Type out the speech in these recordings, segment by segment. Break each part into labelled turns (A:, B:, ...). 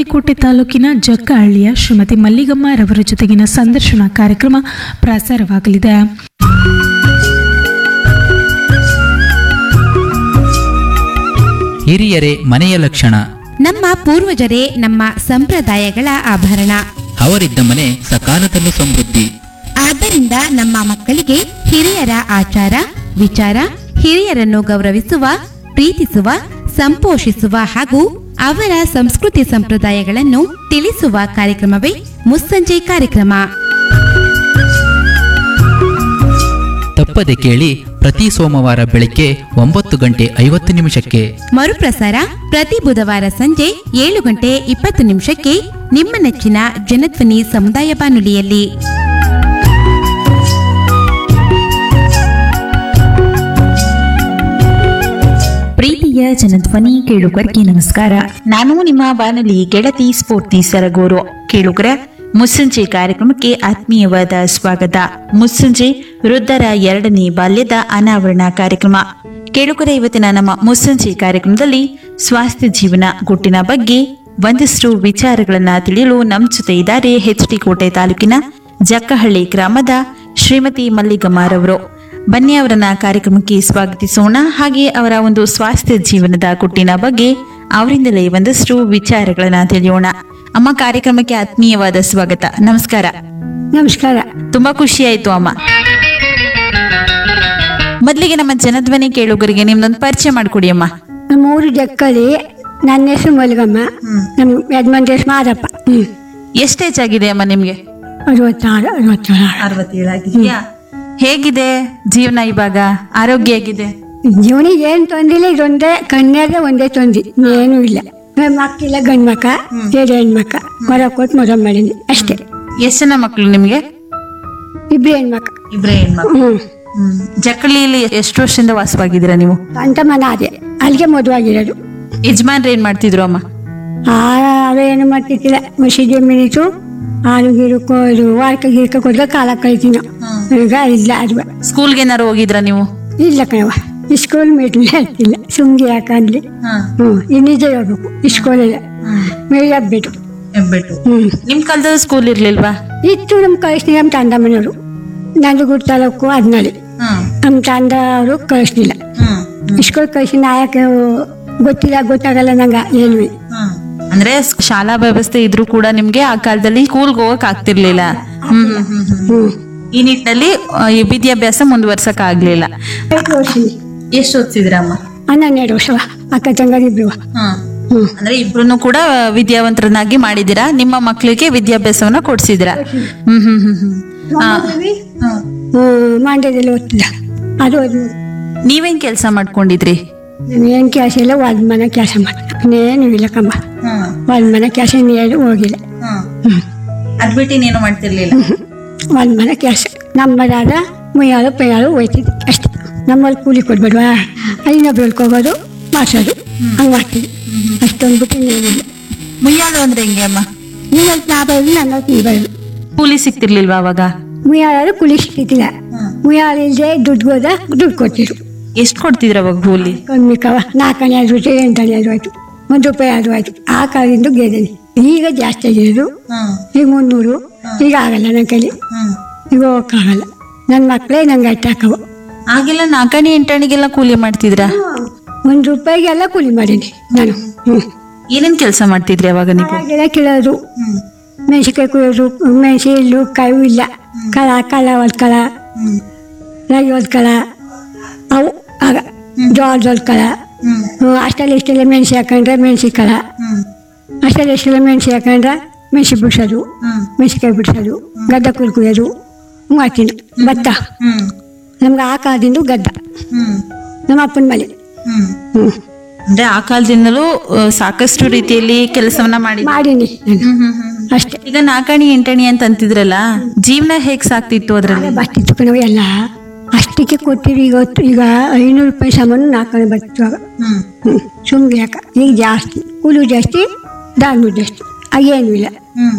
A: ತಾವರೆಕೆರೆ ತಾಲೂಕಿನ ಜಕ್ಕಹಳ್ಳಿಯ ಶ್ರೀಮತಿ ಮಲ್ಲಿಗಮ್ಮ ರವರ ಜೊತೆಗಿನ ಸಂದರ್ಶನ ಕಾರ್ಯಕ್ರಮ ಪ್ರಸಾರವಾಗಲಿದೆ
B: ಹಿರಿಯರೇ ಮನೆಯ ಲಕ್ಷಣ
C: ನಮ್ಮ ಪೂರ್ವಜರೇ ನಮ್ಮ ಸಂಪ್ರದಾಯಗಳ ಆಭರಣ
B: ಅವರಿದ್ದ ಮನೆ ಸಕಾಲದಲ್ಲೂ ಸಮೃದ್ಧಿ
C: ಆದ್ದರಿಂದ ನಮ್ಮ ಮಕ್ಕಳಿಗೆ ಹಿರಿಯರ ಆಚಾರ ವಿಚಾರ ಹಿರಿಯರನ್ನು ಗೌರವಿಸುವ ಪ್ರೀತಿಸುವ ಸಂಪೋಷಿಸುವ ಹಾಗೂ ಅವರ ಸಂಸ್ಕೃತಿ ಸಂಪ್ರದಾಯಗಳನ್ನು ತಿಳಿಸುವ ಕಾರ್ಯಕ್ರಮವೇ ಮುಸ್ಸಂಜೆ ಕಾರ್ಯಕ್ರಮ
B: ತಪ್ಪದೆ ಕೇಳಿ ಪ್ರತಿ ಸೋಮವಾರ ಬೆಳಿಗ್ಗೆ ಒಂಬತ್ತು ಗಂಟೆ ಐವತ್ತು ನಿಮಿಷಕ್ಕೆ
C: ಮರುಪ್ರಸಾರ ಪ್ರತಿ ಬುಧವಾರ ಸಂಜೆ ಏಳು ಗಂಟೆ ಇಪ್ಪತ್ತು ನಿಮಿಷಕ್ಕೆ ನಿಮ್ಮ ನೆಚ್ಚಿನ ಜನಧ್ವನಿ ಸಮುದಾಯ ಬಾನುಲಿಯಲ್ಲಿ
D: ಪ್ರೀತಿಯ ಜನಧ್ವನಿ ಕೇಳುಗರಿಗೆ ನಮಸ್ಕಾರ ನಾನು ನಿಮ್ಮ ಬಾನಲಿ ಗೆಳತಿ ಸ್ಫೂರ್ತಿ ಸರಗೂರು ಕೇಳುಗರ ಮುಸ್ಸಂಜೆ ಕಾರ್ಯಕ್ರಮಕ್ಕೆ ಆತ್ಮೀಯವಾದ ಸ್ವಾಗತ ಮುಸ್ಸಂಜೆ ವೃದ್ಧರ ಎರಡನೇ ಬಾಲ್ಯದ ಅನಾವರಣ ಕಾರ್ಯಕ್ರಮ ಕೇಳುಗರ ಇವತ್ತಿನ ನಮ್ಮ ಮುಸ್ಸಂಜೆ ಕಾರ್ಯಕ್ರಮದಲ್ಲಿ ಸ್ವಾಸ್ಥ್ಯ ಜೀವನ ಗುಟ್ಟಿನ ಬಗ್ಗೆ ಒಂದಷ್ಟು ವಿಚಾರಗಳನ್ನ ತಿಳಿಯಲು ನಮ್ಮ ಜೊತೆ ಇದ್ದಾರೆ ಎಚ್ ಡಿ ಕೋಟೆ ತಾಲೂಕಿನ ಜಕ್ಕಹಳ್ಳಿ ಗ್ರಾಮದ ಶ್ರೀಮತಿ ಮಲ್ಲಿಗಮ್ಮಾರವರು ಬನ್ನಿ ಅವರನ್ನ ಕಾರ್ಯಕ್ರಮಕ್ಕೆ ಸ್ವಾಗತಿಸೋಣ ಹಾಗೆ ಅವರ ಒಂದು ಸ್ವಾಸ್ಥ್ಯ ಜೀವನದ ಗುಟ್ಟಿನ ಬಗ್ಗೆ ಅವರಿಂದಲೇ ಒಂದಷ್ಟು ವಿಚಾರಗಳನ್ನ ತಿಳಿಯೋಣ ಅಮ್ಮ ಕಾರ್ಯಕ್ರಮಕ್ಕೆ ಆತ್ಮೀಯವಾದ ಸ್ವಾಗತ ನಮಸ್ಕಾರ
E: ನಮಸ್ಕಾರ
D: ತುಂಬಾ ಖುಷಿ ಆಯ್ತು ಅಮ್ಮ ಮೊದಲಿಗೆ ನಮ್ಮ ಜನಧ್ವನಿ ಕೇಳುಗರಿಗೆ ನಿಮ್ದೊಂದು ಪರಿಚಯ ಮಾಡ್ಕೊಡಿ ಅಮ್ಮ
E: ನಮ್ಮ ಊರು ಜಕ್ಕಳಿ ನನ್ನ ಹೆಸರು ಮಲ್ಗಮ್ಮ ನಮ್ಮ ಯಜಮಾನ್ ಹೆಸರು ಮಾದಪ್ಪ ಹ್ಮ್
D: ಎಷ್ಟು ಏಜ್ ಆಗಿದೆ ಅಮ್ಮ ನಿಮ್ಗೆ
E: ಅರವತ್ತಾರು ಅರವತ್ತಾರು
D: ಅರವತ್ತೇಳಾಗಿದೆಯಾ ಹೇಗಿದೆ ಜೀವನ ಇವಾಗ ಆರೋಗ್ಯ ಹೇಗಿದೆ
E: ಜೀವನಿಗೆ ಏನು ತೊಂದಿಲ್ಲ ಇದೊಂದೇ ಕಣ್ಣಾಗೆ ಒಂದೇ ತೊಂದಿ ಏನೂ ಇಲ್ಲ ನಮ್ಮ ಮಕ್ಕಿಲ್ಲ ಗಂಡು ಮಕ್ಕ ಬೇರೆ ಹೆಣ್ಮಕ್ಕ ಹೊರ ಕೊಟ್ಟು ಮದುವೆ ಮಾಡೀನಿ ಅಷ್ಟೇ
D: ಎಷ್ಟು ಜನ ಮಕ್ಳು ನಿಮ್ಗೆ
E: ಇಬ್ರು ಹೆಣ್ಮಕ್ಕ
D: ಇಬ್ರೇ ಹೆಣ್ಮಕ್ಳು
E: ಹ್ಮ್
D: ಹ್ಮ್ ಜಕ್ಕಳಿಯಲ್ಲಿ ಎಷ್ಟು ವರ್ಷದಿಂದ ವಾಸವಾಗಿದ್ದೀರಾ ನೀವು
E: ಸ್ವಂತ ಮನೆ ಅದೇ ಅಲ್ಲಿಗೆ ಮದುವೆ ಆಗಿರೋದು
D: ಯಜಮಾನ್ರು ಏನ್ ಮಾಡ್ತಿದ್ರು ಅಮ್ಮ
E: ಆ ಅವೇನು ಮಾಡ್ತಿದ್ದಿಲ್ಲ ಮಸಿ ಜಮೀನಿತ್ತು ಹಾಲು ಗೀರು ಕೊಯ್ದು ವಾರಕ್ಕೆ ಗೀರ್ಕ ಕೊಡ್ದ ಕಾಲ ಕಳಿತೀವಿ ನಾವು ಈಗ ಇಲ್ಲ ಅದು
D: ಸ್ಕೂಲ್ಗೆ ಏನಾರು ಹೋಗಿದ್ರಾ ನೀವು
E: ಇಲ್ಲ ಕಣವ ಸ್ಕೂಲ್ ಮೀಟ್ಲಿ ಹೇಳ್ತಿಲ್ಲ ಸುಮ್ಗೆ ಯಾಕಂದ್ಲಿ ಹ್ಞೂ ಈ ನಿಜ ಹೇಳ್ಬೇಕು ಸ್ಕೂಲಿಲ್ಲ ಮೇಲ್ ಹಬ್ಬಿಟ್ಟು
D: ಹೆಬ್ಬೆಟ್ಟು
E: ಹ್ಞೂ
D: ನಿಮ್ ಕಾಲದಲ್ಲಿ ಸ್ಕೂಲ್ ಇರ್ಲಿಲ್ವಾ
E: ಇತ್ತು ನಮ್ಮ ಕಳಿಸ್ಲಿ ನಮ್ಮ ತಂದ ಮನೆಯವರು ನಂದಗುಡ್ ತಾಲೂಕು ಅದ್ನಲ್ಲಿ ನಮ್ಮ ತಂದ ಅವರು ಕಳಿಸ್ಲಿಲ್ಲ ಸ್ಕೂಲ್ ಕಳಿಸಿ ನಾಯಕ ಗೊತ್ತಿಲ್ಲ ಗೊತ್ತಾಗಲ್ಲ ನಂಗೆ ಏನು
D: ಅಂದ್ರೆ ಸ್- ಶಾಲಾ ವ್ಯವಸ್ಥೆ ಇದ್ರೂ ಕೂಡ ನಿಮ್ಗೆ ಆ ಕಾಲದಲ್ಲಿ ಸ್ಕೂಲ್ಗೆ ಹೋಗಕ್ ಆಗ್ತಿರ್ಲಿಲ್ಲ ಹ್ಮ್ ಹ್ಮ್ ಹ್ಮ್ ಹ್ಮ್.
E: ಹ್ಞೂ
D: ಈ ನಿಟ್ಟಿನಲ್ಲಿ ಆ, ಈ ವಿದ್ಯಾಭ್ಯಾಸ ಮುಂದುವರ್ಸಕ್ ಆಗ್ಲಿಲ್ಲ
E: ಓದಿಸಿನಿ
D: ಎಷ್ಟು ಓದ್ಸಿದ್ರಮ್ಮ
E: ಹನ್ನೆರಡು ವರ್ಷವ ಅಕ್ಕ ತಂಗರಿಬ್ರು ಹ್ಞೂ
D: ಅಂದ್ರೆ ಇಬ್ರು ಕೂಡ ವಿದ್ಯಾವಂತರನ್ನಾಗಿ ಮಾಡಿದೀರಾ ನಿಮ್ಮ ಮಕ್ಕಳಿಗೆ ವಿದ್ಯಾಭ್ಯಾಸವನ್ನ ಕೊಡ್ಸಿದಿರಾ ಹ್ಮ್ ಹ್ಮ್ ಹ್ಮ್ ಹ್ಮ್ ಆ, ಹ್ಮ್.
E: ಹ್ಞೂ ಮಂಡ್ಯದಲ್ಲಿ ಓದ್ತಿಲ್ಲ ಅದು ಓದಿ
D: ನೀವೇನ್ ಕೆಲಸ ಮಾಡ್ಕೊಂಡಿದ್ರಿ
E: ಏನು ಕೆಲಸ ಇಲ್ಲ ಹೊಲ್ದ ಮನೆ ಕೆಲಸ ಮಾಡ್ತೀನಿ ಏನು ಇಲ್ಲ ಕಮ್ಮ ಹೊಲ್ದ ಮನೆ ಕೆಲಸ ಇನ್ನೇನು ಹೋಗಿಲ್ಲ ಹ್ಞೂ
D: ಅದ್ ಬಿಟ್ಟು ಇನ್ನೇನು ಮಾಡ್ತಿರ್ಲಿಲ್ಲ
E: ಒಂದು ಮನೆ ಕೆಲಸ ನಮ್ಮದಾದ ಮುಯ್ಯಾಳು ಪೈಯಾಳು ಹೋಯ್ತಿದ್ವಿ ಅಷ್ಟೇ ನಮ್ಮಲ್ಲಿ ಕೂಲಿ ಕೊಡ್ಬೇಡ್ವಾ ಇನ್ನೊಬ್ರು ಹೋಗೋದು ಮಾಡ್ಸೋದು ಹಂಗೆ ಮಾಡ್ತೀವಿ ಅಷ್ಟೊಂದು ಬಿಟ್ಟು ಇನ್ನೇನಿಲ್ಲ
D: ಮುಯ್ಯಾಳು ಅಂದ್ರೆ ಹೆಂಗೆ ಅಮ್ಮ
E: ನೀವಲ್ಲಿ ನಾ ಬರೋದು ನನ್ನ ನೀ ಬರೋದು
D: ಕೂಲಿ ಸಿಕ್ತಿರ್ಲಿಲ್ವಾ ಅವಾಗ
E: ಮುಯ್ಯಾಳು ಕೂಲಿ ಸಿಕ್ಕಿದ್ದಿಲ್ಲ ಮುಯ್ಯಾಳು ಇಲ್ಲದೆ ದುಡ್ಡು ಹೋದ ದುಡ್ಡು ಕೊಟ್ಟಿರು
D: ಎಷ್ಟ್ ಕೊಡ್ತಿದ್ರ ಅವಾಗ ಕೂಲಿ
E: ಕಮ್ಮಿ ಕವ ನಾಲ್ಕನೇ ಆದ್ರೂ ಎಂಟನೇ ಆದ್ರೂ ಆಯ್ತು ಒಂದು ರೂಪಾಯಿ ಆದ್ರೂ ಆಯ್ತು ಆ ಕಾಲದಿಂದ ಗೆದ್ದೇನೆ ಈಗ ಜಾಸ್ತಿ ಆಗಿರೋದು ಈಗ ಮುನ್ನೂರು ಈಗ ಆಗಲ್ಲ ನನ್ನ ಕೈಲಿ ಈಗ ಹೋಗಕ್ಕಾಗಲ್ಲ ನನ್ನ ಮಕ್ಕಳೇ ನಂಗೆ ಅಟ್ಟ ಹಾಕವು
D: ಆಗೆಲ್ಲ ನಾಲ್ಕಣಿ ಎಂಟಣಿಗೆಲ್ಲ ಕೂಲಿ ಮಾಡ್ತಿದ್ರ
E: ಒಂದು ರೂಪಾಯಿಗೆಲ್ಲ ಕೂಲಿ ಮಾಡೀನಿ ನಾನು ಹ್ಞೂ
D: ಏನೇನ್ ಕೆಲಸ ಮಾಡ್ತಿದ್ರಿ ಅವಾಗ ನೀವು
E: ಹಾಗೆಲ್ಲ ಕೀಳೋದು ಮೆಣಸಿನ್ಕಾಯಿ ಕುಯ್ಯೋದು ಮೆಣಸಿ ಇಲ್ಲು ಕಾಯಿ ಇಲ್ಲ ಕಳ ಕಳ ಹೊಲ್ಕಳ ರಾಗಿ ಹೊಲ್ಕಳ ಅವು ಆಗ ಜೋಳದ ಹೊಲ್ಕಳ ಹ್ಞೂ ಅಷ್ಟೆಲ್ಲ ಇಷ್ಟೆಲ್ಲ ಮೆಣಸಿ ಹಾಕೊಂಡ್ರೆ ಮೆಣಸಿ ಕಳ ಅಷ್ಟೆಲ್ಲ ಇಷ್ಟೆಲ್ಲ ಮೆಣಸಿ ಹಾಕೊಂಡ್ರೆ ಮೆಣಸಿ ಬಿಡ್ಸೋದು ಮೆಣಸಿನ್ಕಾಯಿ ಬಿಡ್ಸೋದು ಗದ್ದ ಕುಲ್ ಕುಯ್ಯೋದು ಮಾಡ್ತೀನಿ ಭತ್ತ ನಮ್ಗೆ ಆ ಕಾಲದಿಂದ ಗದ್ದ ನಮ್ಮ ಅಪ್ಪನ ಮನೆ ಹ್ಞೂ
D: ಅಂದ್ರೆ ಆ ಕಾಲದಿಂದಲೂ ಆ, ಸಾಕಷ್ಟು ರೀತಿಯಲ್ಲಿ ಕೆಲಸವನ್ನ ಮಾಡಿ
E: ಮಾಡೀನಿ ನಾನು ಅಷ್ಟೇ
D: ಈಗ ನಾಲ್ಕಣಿ ಎಂಟಣಿ ಅಂತ ಅಂತಿದ್ರಲ್ಲ ಜೀವನ ಹೇಗ್ ಸಾಕ್ತಿತ್ತು ಅದ್ರಲ್ಲಿ
E: ಬರ್ತಿತ್ತು ಕಣವು ಎಲ್ಲ ಅಷ್ಟಕ್ಕೆ ಕೊಟ್ಟಿರಿ ಈಗ ಹೊತ್ತು- ಈಗ ಐನೂರು ರೂಪಾಯಿ ಸಾಮಾನು ನಾಲ್ಕನೇ ಬರ್ತಿತ್ತು ಆಗ ಹ್ಞೂ ಸುಮ್ಮನೆ ಯಾಕ ಈಗ ಜಾಸ್ತಿ ಕೂಲಿ ಜಾಸ್ತಿ ದಾನು ಜಾಸ್ತಿ ಆಗೇನು ಇಲ್ಲ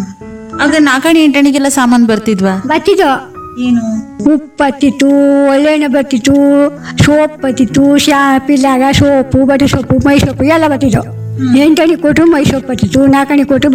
D: ಆಗ ನಾಲ್ಕಣಿ ಎಂಟಣಿಗೆಲ್ಲ ಸಾಮಾನ್ ಬರ್ತಿದ್ವಾ
E: ಬರ್ತಿದ್ದು
D: ಏನು
E: ಉಪ್ಪು ಬರ್ತಿತ್ತು ಒಳ್ಳೆಣ್ಣೆ ಬರ್ತಿತ್ತು ಸೋಪ್ ಬರ್ತಿತ್ತು ಶಾಪಿಲ್ಲಾಗ ಸೋಪು ಬಟ್ಟೆ ಸೊಪ್ಪು ಮೈ ಸೊಪ್ಪು ಎಲ್ಲ ಬರ್ತಿತ್ತು ಎಂಟಣಿ ಕೊಟ್ಟರು ಮೈ ಸೊಪ್ಪು ಬರ್ತಿತ್ತು ನಾಲ್ಕಣಿ ಕೊಟ್ಟರು